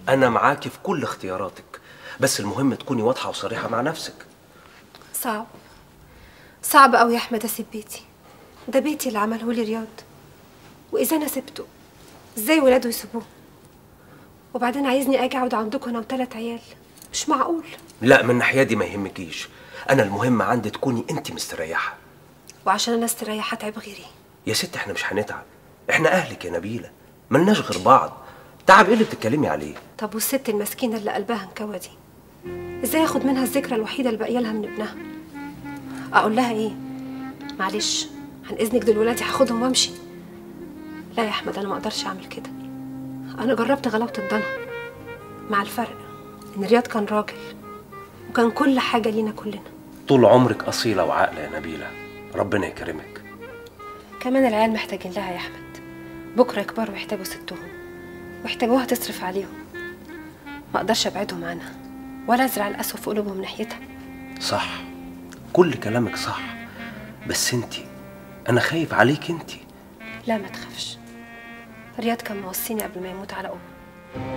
انا معاكي في كل اختياراتك بس المهم تكوني واضحه وصريحه مع نفسك صعب صعب قوي يا احمد اسيب بيتي ده بيتي اللي عمله لي رياض واذا انا سبته ازاي ولاده يسيبوه وبعدين عايزني اجي اقعد عندكم انا وثلاث عيال مش معقول لا من الناحيه دي ما يهمكيش انا المهم عندي تكوني انت مستريحه وعشان انا استريح هتعب غيري يا ست احنا مش هنتعب احنا اهلك يا نبيله ملناش غير بعض تعب ايه اللي بتتكلمي عليه طب والست المسكينه اللي قلبها انكوى دي ازاي اخد منها الذكرى الوحيده اللي باقيه لها من ابنها اقول لها ايه معلش عن اذنك دول ولادي هاخدهم وامشي لا يا احمد انا ما اقدرش اعمل كده انا جربت غلاوه الضنا مع الفرق ان رياض كان راجل وكان كل حاجه لينا كلنا طول عمرك اصيله وعاقله يا نبيله ربنا يكرمك كمان العيال محتاجين لها يا احمد بكره يكبروا ويحتاجوا ستهم ويحتاجوها تصرف عليهم ما اقدرش ابعدهم عنها ولا ازرع القسوه في قلوبهم ناحيتها صح كل كلامك صح بس انت انا خايف عليك انت لا ما تخافش رياض كان موصيني قبل ما يموت على امه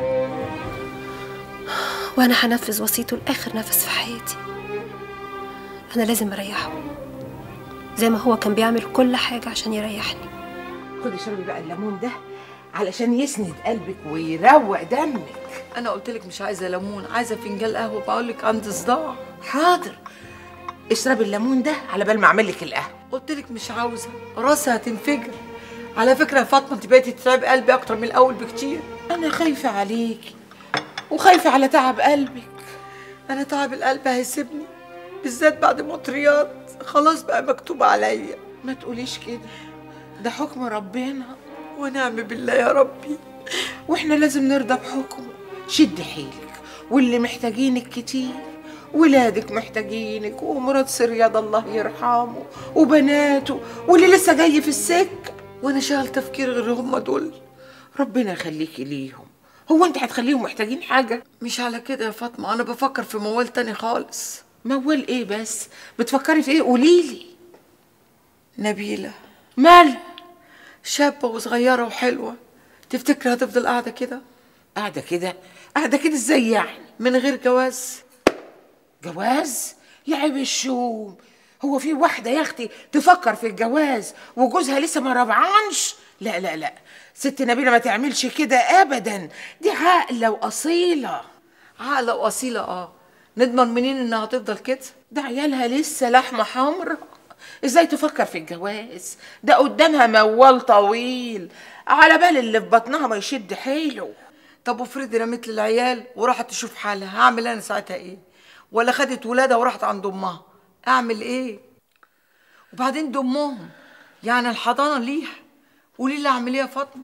وانا هنفذ وصيته لاخر نفس في حياتي انا لازم اريحه زي ما هو كان بيعمل كل حاجه عشان يريحني خدي اشربي بقى الليمون ده علشان يسند قلبك ويروق دمك انا قلت لك مش عايزه ليمون عايزه فنجان قهوه بقول لك عندي صداع حاضر اشربي الليمون ده على بال ما اعمل لك القهوه قلت لك مش عاوزه راسي هتنفجر على فكره يا فاطمه انت بقيتي تتعبي قلبي اكتر من الاول بكتير انا خايفه عليكي وخايفه على تعب قلبك انا تعب القلب هيسيبني بالذات بعد موت رياض خلاص بقى مكتوب عليا ما تقوليش كده ده حكم ربنا ونعم بالله يا ربي واحنا لازم نرضى بحكمه شد حيلك واللي محتاجينك كتير ولادك محتاجينك ومراد سرياض الله يرحمه وبناته واللي لسه جاي في السكه وانا شاغل تفكير غير هم دول ربنا يخليكي ليهم هو انت هتخليهم محتاجين حاجه مش على كده يا فاطمه انا بفكر في موال تاني خالص موال ايه بس بتفكري في ايه قوليلي نبيله مالها شابه وصغيره وحلوه تفتكري هتفضل قاعده كده قاعده كده قاعده كده ازاي يعني من غير جواز جواز يا عيب الشوم هو في واحدة يا أختي تفكر في الجواز وجوزها لسه ما ربعانش لا لا لا ست نبيلة ما تعملش كده أبدا دي عاقلة وأصيلة عاقله واصيله اه نضمن منين انها هتفضل كده ده عيالها لسه لحمة حمرا ازاي تفكر في الجواز ده قدامها موال طويل على بال اللي في بطنها ما يشد حيله طب وافرضي رميت للعيال وراحت تشوف حالها هعمل انا ساعتها ايه ولا خدت ولادها وراحت عند امها اعمل ايه وبعدين دي امهم يعني الحضانه ليها قولي لي اعمل ايه يا فاطمه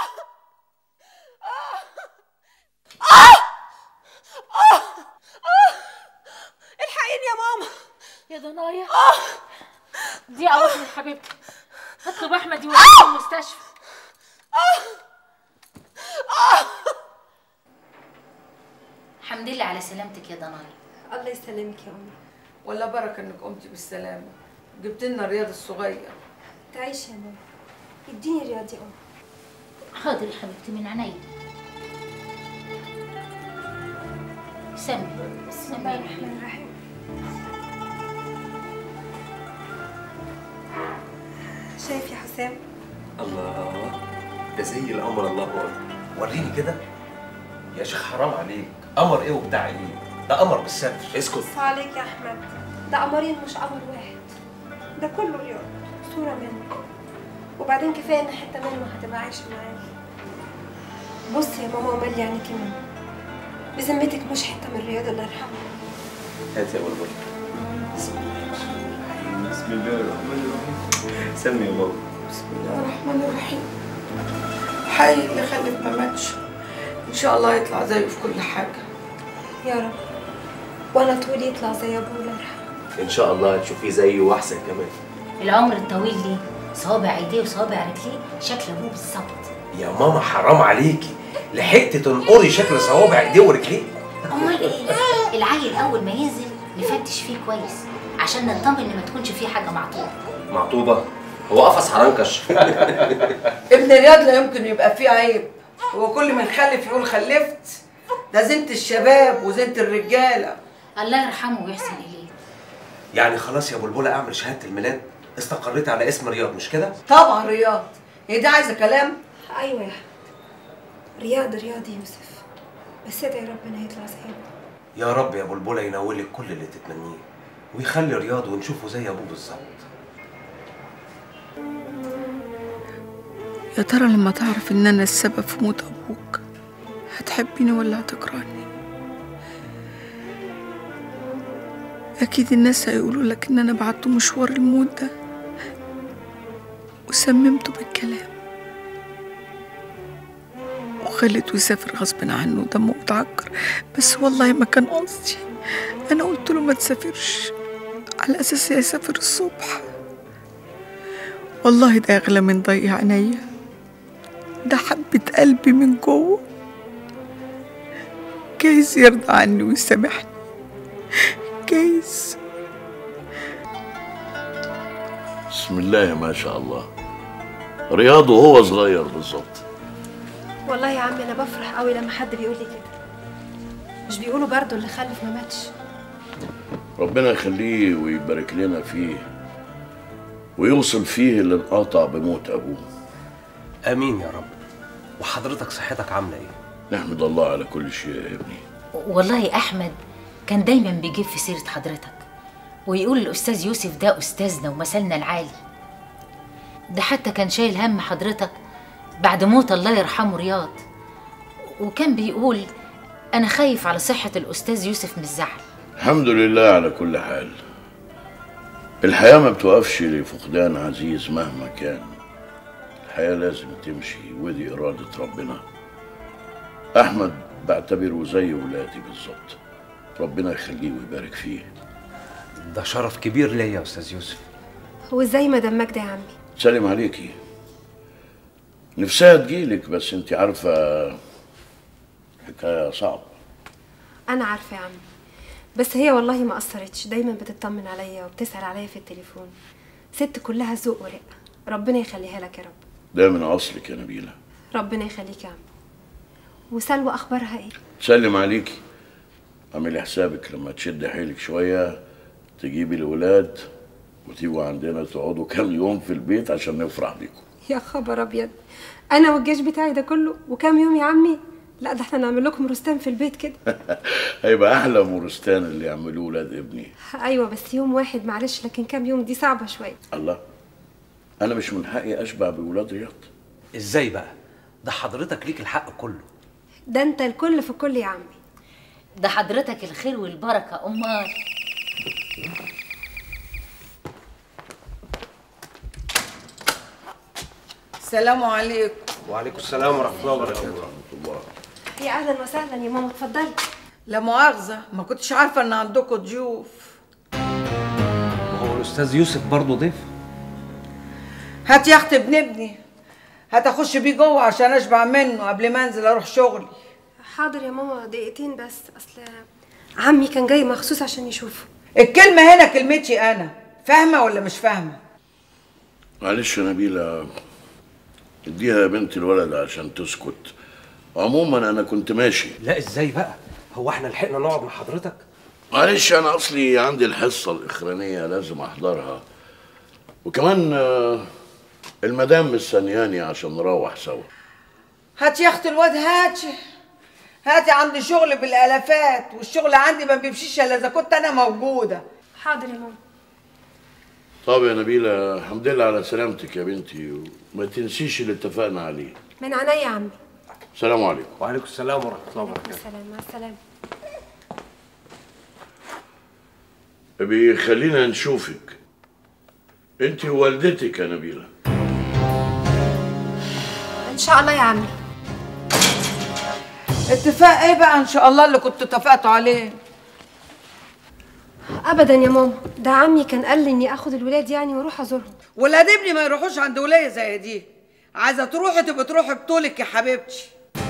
الحقيني يا ماما يا ضنايا دقيقة واحدة يا حبيبتي اطلب احمد يوديك المستشفى الحمد لله على سلامتك يا ضنايا الله يسلمك يا امي ولا بركه انك قمتي بالسلامه جبت لنا رياض الصغير تعيش يا ماما اديني رياض يا امي حاضر يا حبيبتي من عينيا سمي بسم سمي الله يا الرحمن حبيبتي الرحيم شايف يا حسام الله ده زي القمر الله اكبر وريني كده يا شيخ حرام عليك قمر ايه وبتاع ايه ده قمر بالستر اسكت بص عليك يا احمد ده قمرين مش قمر واحد ده كله رياض صورة منه وبعدين كفاية ان حتة منه هتبقى عايشة معايا بص يا ماما ومالي عينيكي منه بذمتك مش حتة من رياض الله يرحمه هات يا بلبل بسم الله بسم الله الرحمن الرحيم سمي يا بابا بسم الله الرحمن الرحيم حي اللي خلف ما ماتش ان شاء الله يطلع زيه في كل حاجه يا رب وانا طولي يطلع زي ابوه الله يرحمه ان شاء الله هتشوفيه زيه واحسن كمان العمر الطويل ليه صوابع ايديه وصوابع رجليه شكل ابوه بالظبط يا ماما حرام عليكي لحقتي تنقري شكل صوابع ايديه ورجليه امال ايه العيل اول ما ينزل نفتش فيه كويس عشان نطمن ان ما تكونش فيه حاجه معطوبه معطوبه هو قفص حرنكش ابن رياض لا يمكن يبقى فيه عيب هو كل ما يخلف يقول خلفت ده زينة الشباب وزينة الرجالة الله يرحمه ويحسن اليه يعني خلاص يا بلبله اعمل شهاده الميلاد استقريت على اسم رياض مش كده طبعا رياض هي دي عايزة كلام ايوه يا احمد رياض رياض يوسف بس ادعي ربنا يطلع زيه يا رب يا بلبله ينولك كل اللي تتمنيه ويخلي رياض ونشوفه زي ابوه بالظبط يا ترى لما تعرف ان انا السبب في موت ابوك هتحبني ولا هتكرهني اكيد الناس هيقولوا لك ان انا بعته مشوار الموت ده وسممته بالكلام وخليته يسافر غصب عنه دمه متعكر بس والله ما كان قصدي انا قلت له ما تسافرش على اساس يسافر الصبح والله ده اغلى من ضيع عينيا ده حبة قلبي من جوه جايز يرضى عني ويسامحني جايز بسم الله ما شاء الله رياض وهو صغير بالظبط والله يا عمي انا بفرح قوي لما حد بيقول لي كده مش بيقولوا برضه اللي خلف ما ماتش ربنا يخليه ويبارك لنا فيه ويوصل فيه اللي انقطع بموت ابوه امين يا رب وحضرتك صحتك عامله ايه نحمد الله على كل شيء يا ابني والله احمد كان دايما بيجيب في سيره حضرتك ويقول الاستاذ يوسف ده استاذنا ومثلنا العالي ده حتى كان شايل هم حضرتك بعد موت الله يرحمه رياض وكان بيقول انا خايف على صحه الاستاذ يوسف من الزعل الحمد لله على كل حال الحياة ما بتوقفش لفقدان عزيز مهما كان الحياة لازم تمشي ودي إرادة ربنا أحمد بعتبره زي ولادي بالظبط ربنا يخليه ويبارك فيه ده شرف كبير ليا يا استاذ يوسف هو ازاي مدام ماجدة يا عمي سلم عليكي نفسها تجيلك بس انت عارفة حكاية صعبة انا عارفه يا عمي بس هي والله ما قصرتش دايما بتطمن عليا وبتسال عليا في التليفون ست كلها ذوق ورق ربنا يخليها لك يا رب ده من أصلك يا نبيلة ربنا يخليك يا عمي وسلوى اخبارها ايه سلم عليكي اعملي حسابك لما تشد حيلك شوية تجيبي الولاد وتيجوا عندنا تقعدوا كام يوم في البيت عشان نفرح بيكم يا خبر ابيض انا والجيش بتاعي ده كله وكام يوم يا عمي لا ده احنا نعمل لكم رستان في البيت كده هيبقى أحلى مرستان اللي يعملوه ولاد ابني ايوه بس يوم واحد معلش لكن كام يوم دي صعبه شويه الله أنا مش من حقي أشبع بولاد رياض ازاي بقى ده حضرتك ليك الحق كله ده انت الكل في كل يا عمي ده حضرتك الخير والبركه امال السلام عليكم وعليكم السلام ورحمه الله وبركاته يا اهلا وسهلا يا ماما اتفضلي لا مؤاخذة ما كنتش عارفة ان عندكم ضيوف هو الاستاذ يوسف برضه ضيف هات يا اختي ابن ابني هات اخش بيه جوه عشان اشبع منه قبل ما انزل اروح شغلي حاضر يا ماما دقيقتين بس اصل عمي كان جاي مخصوص عشان يشوفه الكلمة هنا كلمتي انا فاهمة ولا مش فاهمة معلش يا نبيلة اديها يا بنت الولد عشان تسكت عموما أنا كنت ماشي لا ازاي بقى هو احنا لحقنا نقعد مع حضرتك معلش انا اصلي عندي الحصه الاخرانيه لازم احضرها وكمان آه، المدام مستنياني عشان نروح سوا هات يا اختي الواد هاتي هاتي عندي شغل بالالافات والشغل عندي ما بيمشيش الا اذا كنت انا موجودة حاضر يا ماما طب يا نبيله الحمد لله على سلامتك يا بنتي وما تنسيش اللي اتفقنا عليه من عينيا يا عمي السلام عليكم وعليكم السلام ورحمه الله وبركاته السلام مع السلامه ابي خلينا نشوفك انت ووالدتك يا نبيله ان شاء الله يا عمي اتفاق ايه بقى ان شاء الله اللي كنتوا اتفقتوا عليه ابدا يا ماما ده عمي كان قال لي اني اخد الولاد يعني واروح ازورهم ولاد ابني ما يروحوش عند ولية زي دي عايزة تروحي تبقى تروحي بطولك يا حبيبتي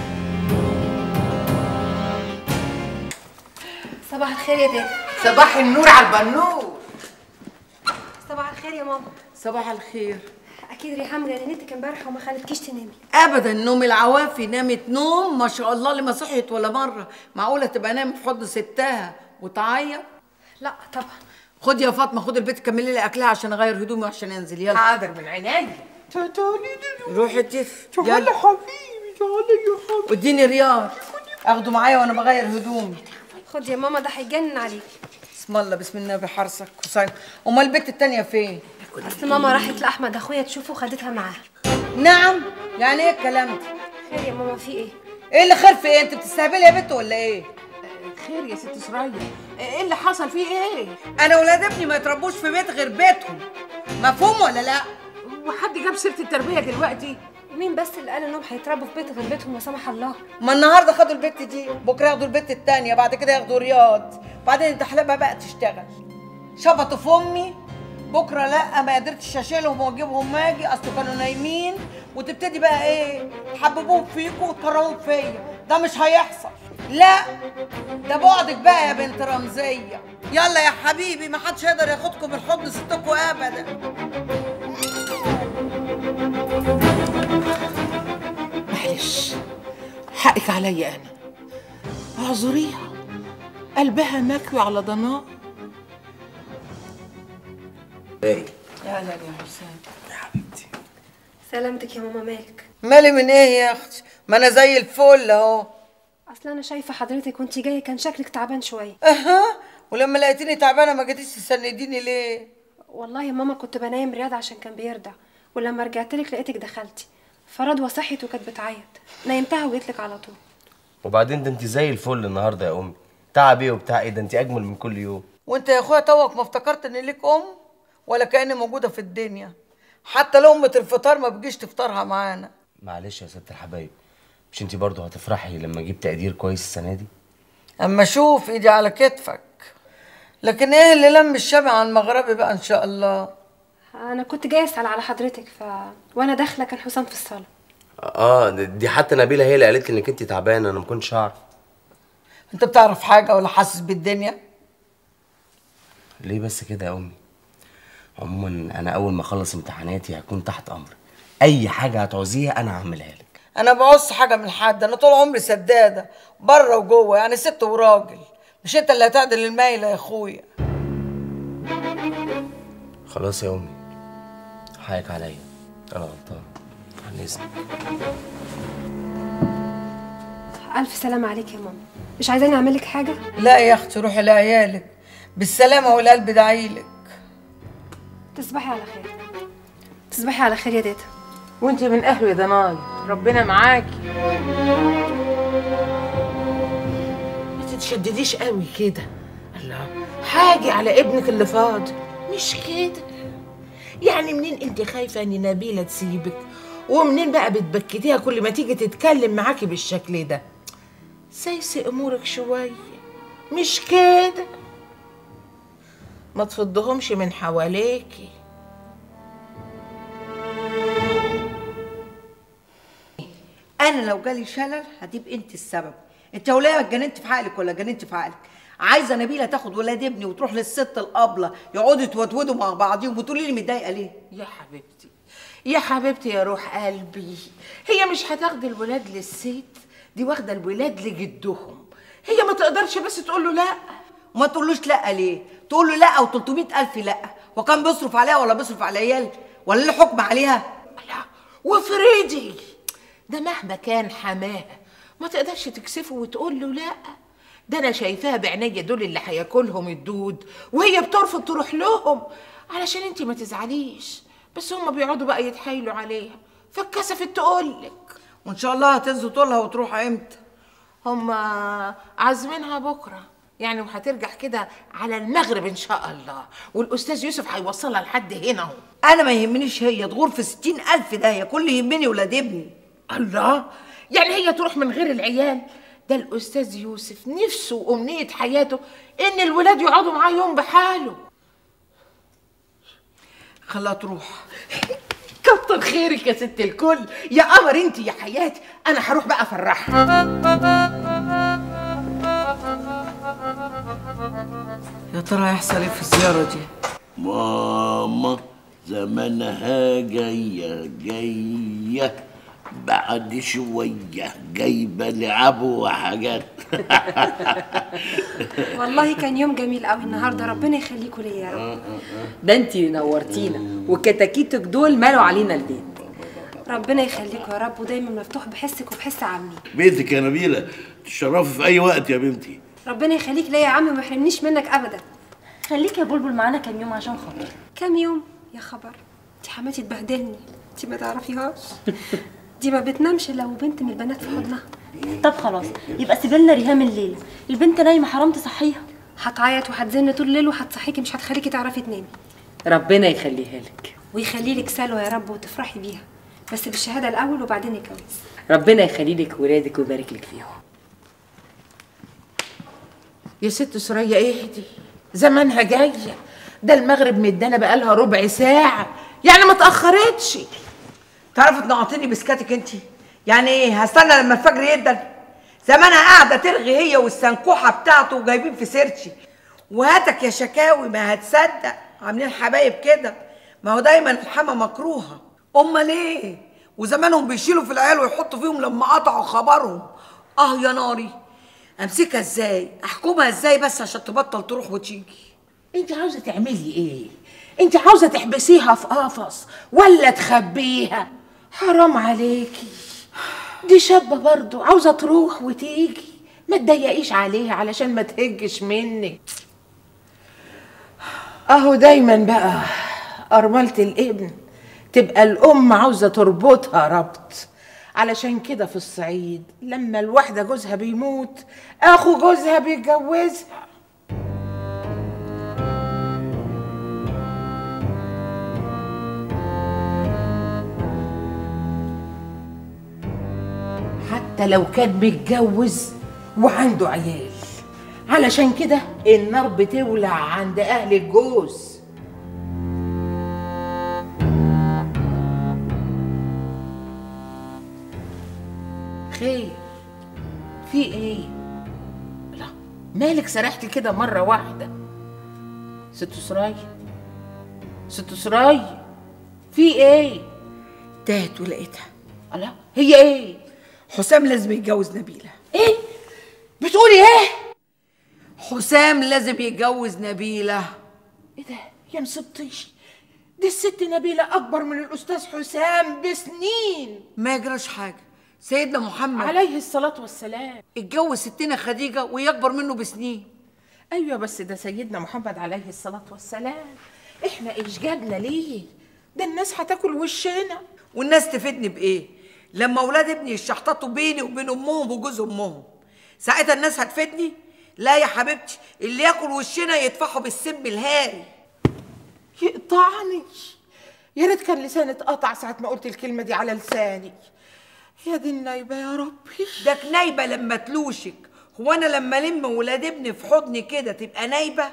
صباح الخير يا دادي صباح النور على البنور صباح الخير يا ماما صباح الخير اكيد ريحام جننتك امبارح وما خلتكيش تنامي ابدا نوم العوافي نامت نوم ما شاء الله اللي ما صحيت ولا مره معقوله تبقى نامت في حضن ستها وتعيط لا طبعا خد يا فاطمه خد البيت كملي لي اكلها عشان اغير هدومي وعشان انزل يلا حاضر من عينيا روحي تف يلا حبيبي تعالى يا حبيبي واديني رياض اخده معايا وانا بغير هدومي خد يا ماما ده هيجنن عليك بسم الله بسم الله بحرسك حسين امال البت التانية فين اصل ماما راحت لاحمد اخويا تشوفه وخدتها معاها نعم يعني ايه الكلام ده خير يا ماما في ايه ايه اللي خير في ايه انت بتستهبلي يا بنت ولا ايه خير يا ست سرايا ايه اللي حصل فيه ايه انا ولاد ابني ما يتربوش في بيت غير بيتهم مفهوم ولا لا وحد جاب سيره التربيه دلوقتي مين بس اللي قال انهم هيتربوا في بيت غير بيتهم لا سمح الله ما النهارده خدوا البت دي بكره ياخدوا البت التانية بعد كده ياخدوا رياض بعدين انت حلبها بقى تشتغل شبطوا في امي بكره لا ما قدرتش اشيلهم واجيبهم ماجي اصل كانوا نايمين وتبتدي بقى ايه تحببوهم فيكوا وتكرهوهم فيا ده مش هيحصل لا ده بعدك بقى يا بنت رمزيه يلا يا حبيبي ما حدش يقدر ياخدكم من حضن ستكم ابدا معلش حقك عليا انا اعذريها قلبها مكوي على ضناء ايه يا هلا يا حسين يا حبيبتي سلامتك يا ماما مالك مالي من ايه يا اختي ما انا زي الفل اهو اصل انا شايفه حضرتك وانت جايه كان شكلك تعبان شويه اها ولما لقيتيني تعبانه ما جيتيش تسنديني ليه والله يا ماما كنت بنام رياض عشان كان بيرضع ولما رجعت لك لقيتك دخلتي فرضوى صحيت وكانت بتعيط نيمتها وجيت لك على طول وبعدين ده انت زي الفل النهارده يا امي تعب ايه وبتاع ايه ده انت اجمل من كل يوم وانت يا اخويا توك ما افتكرت ان ليك ام ولا كاني موجوده في الدنيا حتى لقمه الفطار ما بتجيش تفطرها معانا معلش يا ست الحبايب مش انت برضه هتفرحي لما اجيب تقدير كويس السنه دي اما شوف ايدي على كتفك لكن ايه اللي لم الشمع على المغربي بقى ان شاء الله انا كنت جايه اسال على حضرتك ف وانا داخله كان حسام في الصاله اه ده- دي حتى نبيله هي اللي قالت لي انك انت تعبانه انا ما كنتش اعرف انت بتعرف حاجه ولا حاسس بالدنيا ليه بس كده يا امي عموما انا اول ما اخلص امتحاناتي هكون تحت امرك اي حاجه هتعوزيها انا هعملها لك انا بعوز حاجه من حد انا طول عمري سداده بره وجوه يعني ست وراجل مش انت اللي هتعدل المايله يا اخويا خلاص يا امي حقك عليا انا غلطان عن اذنك الف سلامه عليك يا ماما مش عايزاني اعمل لك حاجه لا يا اختي روحي لعيالك بالسلامه والقلب دعيلك تصبحي على خير تصبحي على خير يا تيتا وانت من اهله يا ضناي ربنا معاكي ما تتشدديش قوي كده الله حاجي على ابنك اللي فاض مش كده يعني منين انت خايفه ان نبيله تسيبك ومنين بقى بتبكتيها كل ما تيجي تتكلم معاكي بالشكل ده سيسي امورك شويه مش كده ما تفضهمش من حواليكي انا لو جالي شلل هتبقى انت السبب انت يا وليه اتجننت في عقلك ولا اتجننت في عقلك عايزه نبيله تاخد ولاد ابني وتروح للست الابله يقعدوا يتودودوا مع بعضيهم وتقولي لي متضايقه ليه يا حبيبتي يا حبيبتي يا روح قلبي هي مش هتاخد الولاد للست دي واخده الولاد لجدهم هي ما تقدرش بس تقول له لا وما تقولوش لا ليه تقول له لا او 300 الف لا وكان بيصرف عليها ولا بيصرف على عيال ولا له حكم عليها لا وفريدي ده مهما كان حماها ما تقدرش تكسفه وتقول له لا ده انا شايفاها بعينيا دول اللي هياكلهم الدود وهي بترفض تروح لهم علشان انت ما تزعليش بس هما بيقعدوا بقى يتحايلوا عليها فاتكسفت تقولك وان شاء الله هتنزل طولها وتروح امتى هما عازمينها بكره يعني وهترجع كده على المغرب ان شاء الله والاستاذ يوسف هيوصلها لحد هنا اهو انا ما يهمنيش هي تغور في ستين الف ده هي كل اللي يهمني ولاد ابني الله يعني هي تروح من غير العيال ده الاستاذ يوسف نفسه وامنيه حياته ان الولاد يقعدوا معاه يوم بحاله خلاها تروح كتر خيرك يا ست الكل يا قمر انت يا حياتي انا هروح بقى افرحها يا ترى هيحصل ايه في الزياره دي ماما زمانها جاية جاية بعد شوية جايبة لعب وحاجات والله كان يوم جميل قوي النهارده ربنا يخليكوا ليا يا رب ده انت نورتينا وكتاكيتك دول مالوا علينا البيت ربنا يخليكوا يا رب ودايما مفتوح بحسك وبحس عمي بيتك يا نبيلة تشرفي في أي وقت يا بنتي ربنا يخليك ليا يا عمي وما يحرمنيش منك ابدا خليك يا بلبل معانا كام يوم عشان خاطر كام يوم يا خبر دي حماتي تبهدلني انت ما تعرفيهاش دي ما بتنامش لو بنت من البنات في حضنها طب خلاص يبقى سيبي لنا ريهام الليله البنت نايمه حرام تصحيها هتعيط وهتزن طول الليل وهتصحيكي مش هتخليكي تعرفي تنامي ربنا يخليها لك ويخلي لك سلوى يا رب وتفرحي بيها بس بالشهاده الاول وبعدين الجواز ربنا يخلي لك ولادك ويبارك لك فيهم يا ست سوريا اهدي زمانها جايه ده المغرب مدانا بقالها ربع ساعه يعني ما تاخرتش تعرفي تنقطيني بسكاتك انت يعني ايه هستنى لما الفجر يدن زمانها قاعده ترغي هي والسنكوحه بتاعته وجايبين في سيرتي وهاتك يا شكاوي ما هتصدق عاملين حبايب كده ما هو دايما الحما مكروهه امال ايه وزمانهم بيشيلوا في العيال ويحطوا فيهم لما قطعوا خبرهم اه يا ناري امسكها ازاي احكمها ازاي بس عشان تبطل تروح وتيجي انت عاوزه تعملي ايه انت عاوزه تحبسيها في قفص ولا تخبيها حرام عليكي دي شابه برضو عاوزه تروح وتيجي ما تضيقيش عليها علشان ما تهجش منك اهو دايما بقى ارمله الابن تبقى الام عاوزه تربطها ربط علشان كده في الصعيد لما الواحده جوزها بيموت اخو جوزها بيتجوزها حتى لو كان متجوز وعنده عيال علشان كده النار بتولع عند اهل الجوز خير في ايه لا مالك سرحتي كده مره واحده ست سرايا ست سرايا في ايه تاهت ولقيتها الله هي ايه حسام لازم يتجوز نبيله ايه بتقولي ايه حسام لازم يتجوز نبيله ايه ده يا مصيبتي دي الست نبيلة أكبر من الأستاذ حسام بسنين ما يجراش حاجه سيدنا محمد عليه الصلاة والسلام اتجوز ستنا خديجه وهي اكبر منه بسنين أيوة بس ده سيدنا محمد عليه الصلاة والسلام إحنا إيش جابنا ليه ده الناس هتاكل وشنا والناس تفيدني بايه لما اولاد ابني يشحططوا بيني وبين امهم وجوز امهم ساعتها الناس هتفيدني لا يا حبيبتي اللي ياكل وشنا يدفعوا بالسم الهاري يقطعني يا ريت كان لساني اتقطع ساعة ما قلت الكلمة دي على لساني يا دي النايبة يا ربي ده نايبه لما تلوشك هو انا لما الم ولاد ابني في حضني كده تبقى نايبه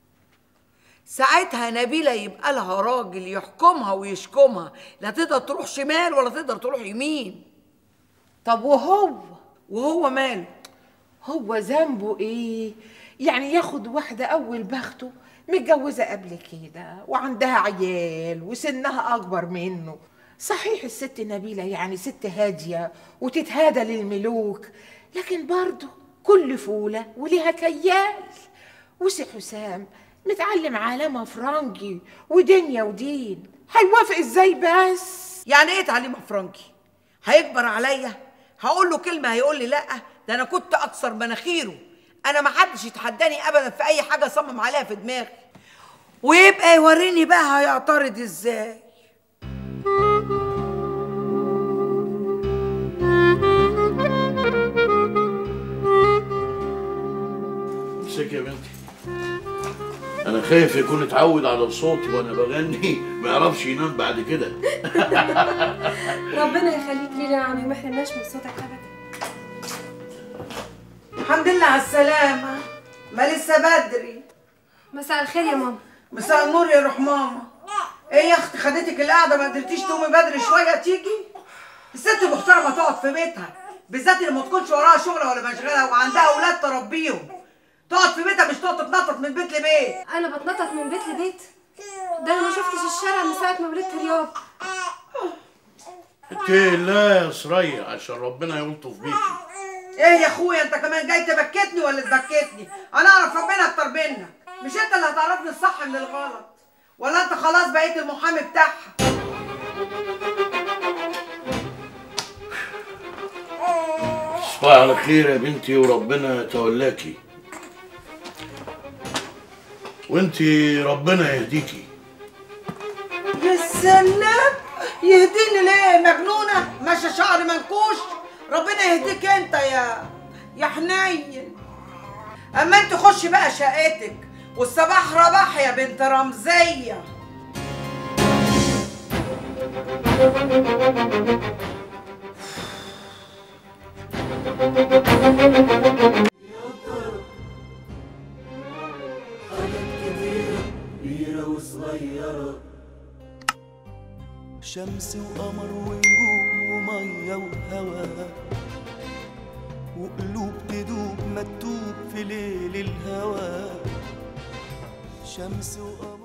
ساعتها نبيله يبقى لها راجل يحكمها ويشكمها لا تقدر تروح شمال ولا تقدر تروح يمين طب وهو وهو ماله هو ذنبه ايه يعني ياخد واحدة أول بخته متجوزة قبل كده وعندها عيال وسنها أكبر منه صحيح الست نبيلة يعني ست هادية وتتهادى للملوك لكن برضه كل فولة وليها كيال وسي حسام متعلم عالمة فرنجي ودنيا ودين هيوافق ازاي بس يعني ايه تعليم فرنكي هيكبر عليا هقول له كلمه هيقول لي لا ده انا كنت اكثر مناخيره انا ما حدش يتحداني ابدا في اي حاجه صمم عليها في دماغي ويبقى يوريني بقى هيعترض ازاي امسك يا بنتي انا خايف يكون اتعود على صوتي وانا بغني ما يعرفش ينام بعد كده ربنا يخليك لينا يا عمي ما يحرمناش من صوتك ابدا الحمد لله على السلامه ما لسه بدري مساء الخير يا ماما مساء النور يا روح ماما ايه يا اختي خدتك القعده ما قدرتيش تقومي بدري شويه تيجي الست محترمه تقعد في بيتها بالذات اللي ما تكونش وراها شغل ولا مشغله وعندها اولاد تربيهم تقعد في بيتها مش تقعد تتنطط من بيت لبيت انا بتنطط من بيت لبيت ده انا ما شفتش الشارع من ساعه ما ولدت رياض اتقي الله يا سرية عشان ربنا يلطف بيكي ايه يا اخويا انت كمان جاي تبكتني ولا تبكتني انا اعرف ربنا اكتر منك مش انت اللي هتعرفني الصح من الغلط ولا انت خلاص بقيت المحامي بتاعها تصبحي على خير يا بنتي وربنا يتولاكي وانتي ربنا يهديكي يا سلام يهديني ليه مجنونه ماشيه شعر منكوش ربنا يهديك انت يا يا حنين اما انت خشي بقى شقتك والصباح رباح يا بنت رمزيه كبيرة وصغيرة شمس وقمر ونجوم ومية وهوا وقلوب تدوب ما تدوب في ليل الهوى شمس وقمر